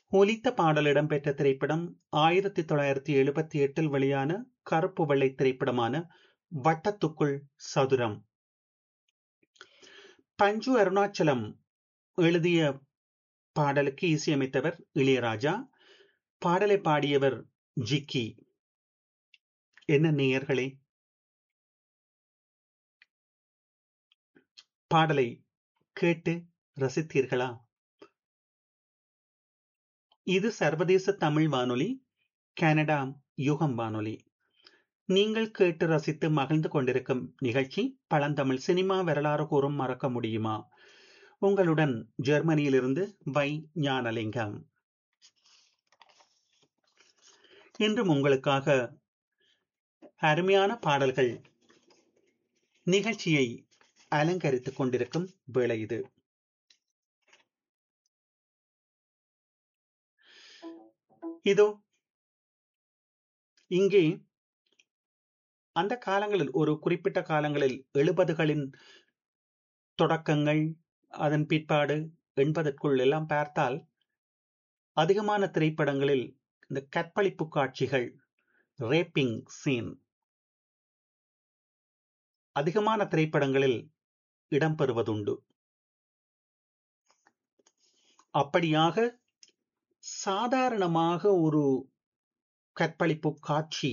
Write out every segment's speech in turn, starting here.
ஒலித்த பாடல் இடம்பெற்ற திரைப்படம் ஆயிரத்தி தொள்ளாயிரத்தி எழுபத்தி எட்டில் வெளியான கருப்பு வெள்ளை திரைப்படமான வட்டத்துக்குள் சதுரம் பஞ்சு அருணாச்சலம் எழுதிய பாடலுக்கு இசையமைத்தவர் இளையராஜா பாடலை பாடியவர் ஜிக்கி என்ன நேயர்களே பாடலை கேட்டு ரசித்தீர்களா இது சர்வதேச தமிழ் வானொலி கனடா யுகம் வானொலி நீங்கள் கேட்டு ரசித்து மகிழ்ந்து கொண்டிருக்கும் நிகழ்ச்சி பழந்தமிழ் சினிமா வரலாறு கூறும் மறக்க முடியுமா உங்களுடன் ஜெர்மனியிலிருந்து வை ஞானலிங்கம் இன்றும் உங்களுக்காக அருமையான பாடல்கள் நிகழ்ச்சியை அலங்கரித்துக் கொண்டிருக்கும் வேளை இது இதோ இங்கே அந்த காலங்களில் ஒரு குறிப்பிட்ட காலங்களில் எழுபதுகளின் தொடக்கங்கள் அதன் பிற்பாடு எண்பதற்குள் எல்லாம் பார்த்தால் அதிகமான திரைப்படங்களில் இந்த கற்பழிப்பு காட்சிகள் ரேப்பிங் சீன் அதிகமான திரைப்படங்களில் இடம்பெறுவதுண்டு அப்படியாக சாதாரணமாக ஒரு கற்பழிப்பு காட்சி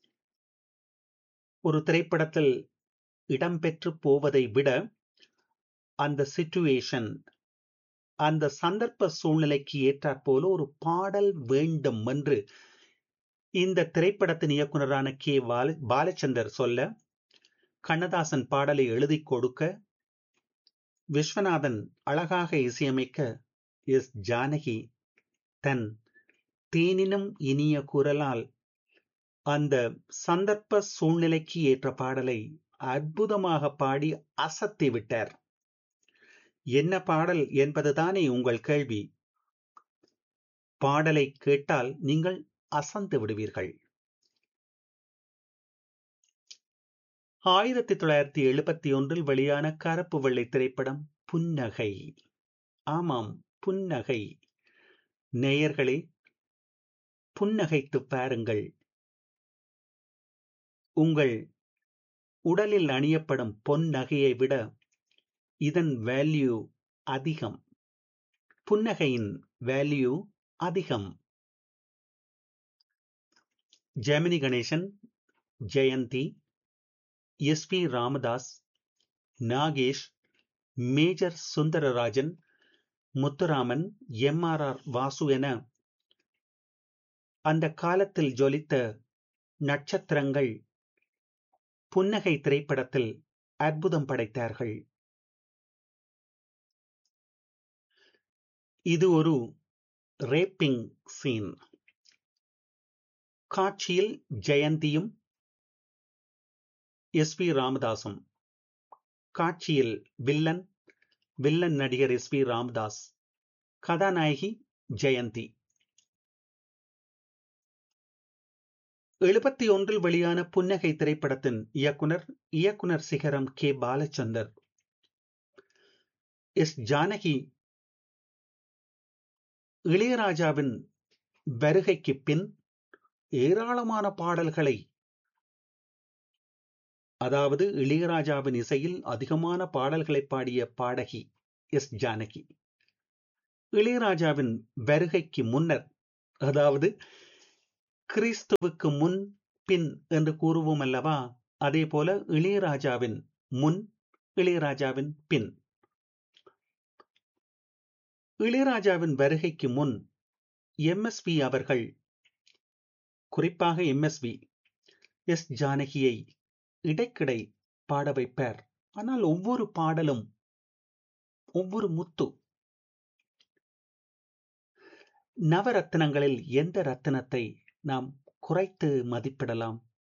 ஒரு திரைப்படத்தில் இடம்பெற்று போவதை விட அந்த சிச்சுவேஷன் அந்த சந்தர்ப்ப சூழ்நிலைக்கு ஏற்றாற் போல ஒரு பாடல் வேண்டும் என்று இந்த திரைப்படத்தின் இயக்குனரான கே பால பாலச்சந்தர் சொல்ல கண்ணதாசன் பாடலை எழுதி கொடுக்க விஸ்வநாதன் அழகாக இசையமைக்க எஸ் ஜானகி தன் தேனினும் இனிய குரலால் அந்த சந்தர்ப்ப சூழ்நிலைக்கு ஏற்ற பாடலை அற்புதமாக பாடி அசத்தி விட்டார் என்ன பாடல் என்பதுதானே உங்கள் கேள்வி பாடலை கேட்டால் நீங்கள் அசந்து விடுவீர்கள் ஆயிரத்தி தொள்ளாயிரத்தி எழுபத்தி ஒன்றில் வெளியான கருப்பு வெள்ளை திரைப்படம் புன்னகை ஆமாம் புன்னகை நேயர்களே புன்னகைத்து பாருங்கள் உங்கள் உடலில் அணியப்படும் பொன் நகையை விட இதன் வேல்யூ அதிகம் புன்னகையின் வேல்யூ அதிகம் ஜெமினி கணேசன் ஜெயந்தி எஸ் பி ராமதாஸ் நாகேஷ் மேஜர் சுந்தரராஜன் முத்துராமன் எம் ஆர் ஆர் வாசு என அந்த காலத்தில் ஜொலித்த நட்சத்திரங்கள் புன்னகை திரைப்படத்தில் அற்புதம் படைத்தார்கள் இது ஒரு ரேப்பிங் சீன் காட்சியில் ஜெயந்தியும் எஸ் பி ராமதாசும் காட்சியில் வில்லன் வில்லன் நடிகர் எஸ் பி ராமதாஸ் கதாநாயகி ஜெயந்தி எழுபத்தி ஒன்றில் வெளியான புன்னகை திரைப்படத்தின் இயக்குனர் இயக்குனர் சிகரம் கே பாலச்சந்தர் எஸ் ஜானகி இளையராஜாவின் வருகைக்கு பின் ஏராளமான பாடல்களை அதாவது இளையராஜாவின் இசையில் அதிகமான பாடல்களை பாடிய பாடகி எஸ் ஜானகி இளையராஜாவின் வருகைக்கு முன்னர் அதாவது கிறிஸ்துவுக்கு முன் பின் என்று கூறுவோம் அல்லவா அதே போல இளையராஜாவின் முன் இளையராஜாவின் பின் இளையராஜாவின் வருகைக்கு முன் எம்எஸ்பி அவர்கள் குறிப்பாக எம்எஸ்வி எஸ் ஜானகியை இடைக்கிடை பாட வைப்பார் ஆனால் ஒவ்வொரு பாடலும் ஒவ்வொரு முத்து நவரத்தினங்களில் எந்த ரத்தினத்தை நாம் குறைத்து மதிப்பிடலாம்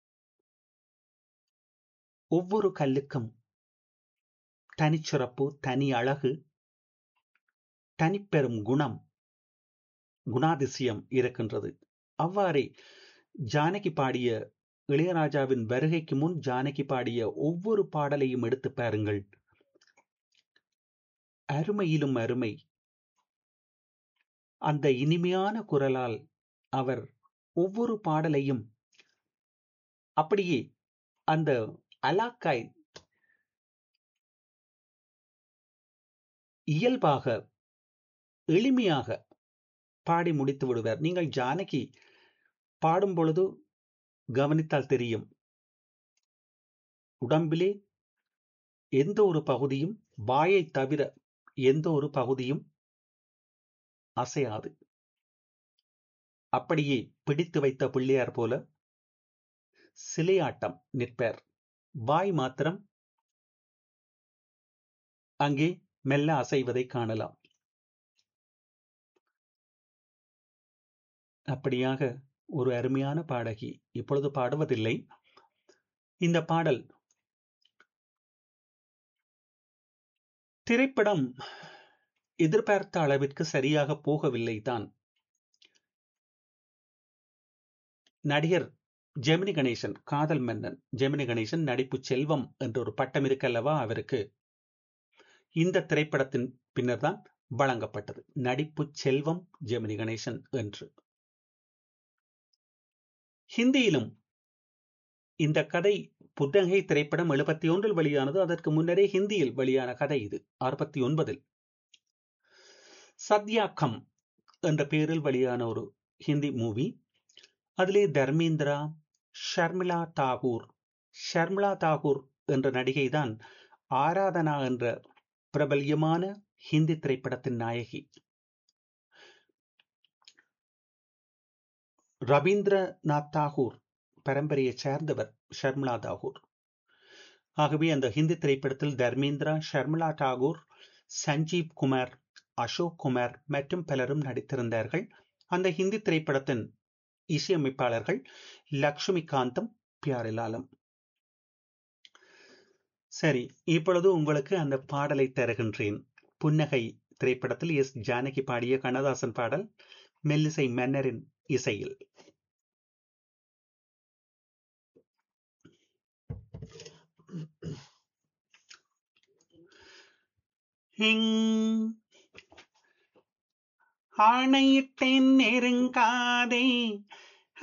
ஒவ்வொரு கல்லுக்கும் தனிச்சிறப்பு தனி அழகு தனிப்பெரும் குணம் குணாதிசயம் இருக்கின்றது அவ்வாறே ஜானகி பாடிய இளையராஜாவின் வருகைக்கு முன் ஜானகி பாடிய ஒவ்வொரு பாடலையும் எடுத்து பாருங்கள் அருமையிலும் அருமை அந்த இனிமையான குரலால் அவர் ஒவ்வொரு பாடலையும் அப்படியே அந்த அலாக்காய் இயல்பாக எளிமையாக பாடி முடித்து விடுவார் நீங்கள் ஜானகி பாடும் பொழுது கவனித்தால் தெரியும் உடம்பிலே எந்த ஒரு பகுதியும் வாயை தவிர எந்த ஒரு பகுதியும் அசையாது அப்படியே பிடித்து வைத்த பிள்ளையார் போல சிலையாட்டம் நிற்பார் வாய் மாத்திரம் அங்கே மெல்ல அசைவதை காணலாம் அப்படியாக ஒரு அருமையான பாடகி இப்பொழுது பாடுவதில்லை இந்த பாடல் திரைப்படம் எதிர்பார்த்த அளவிற்கு சரியாக போகவில்லை தான் நடிகர் ஜெமினி கணேசன் காதல் மன்னன் ஜெமினி கணேசன் நடிப்பு செல்வம் என்ற ஒரு பட்டம் இருக்கல்லவா அவருக்கு இந்த திரைப்படத்தின் பின்னர் தான் வழங்கப்பட்டது நடிப்பு செல்வம் ஜெமினி கணேசன் என்று ஹிந்தியிலும் இந்த கதை புத்தகை திரைப்படம் எழுபத்தி ஒன்றில் வெளியானது அதற்கு முன்னரே ஹிந்தியில் வெளியான கதை இது அறுபத்தி ஒன்பதில் சத்யாக்கம் என்ற பெயரில் வெளியான ஒரு ஹிந்தி மூவி அதிலே தர்மேந்திரா ஷர்மிளா தாகூர் ஷர்மிளா தாகூர் என்ற நடிகை தான் ஆராதனா என்ற பிரபல்யமான ஹிந்தி திரைப்படத்தின் நாயகி ரவீந்திரநாத் தாகூர் பரம்பரையைச் சேர்ந்தவர் ஷர்மிளா தாகூர் ஆகவே அந்த ஹிந்தி திரைப்படத்தில் தர்மேந்திரா ஷர்மிளா தாகூர் சஞ்சீவ் குமார் அசோக் குமார் மற்றும் பலரும் நடித்திருந்தார்கள் அந்த ஹிந்தி திரைப்படத்தின் இசையமைப்பாளர்கள் லக்ஷ்மிகாந்தம் பியாரிலாலம் சரி இப்பொழுது உங்களுக்கு அந்த பாடலை தருகின்றேன் புன்னகை திரைப்படத்தில் எஸ் ஜானகி பாடிய கண்ணதாசன் பாடல் மெல்லிசை மன்னரின் இசையில் ஆணையிட்டேன் நெருங்காதே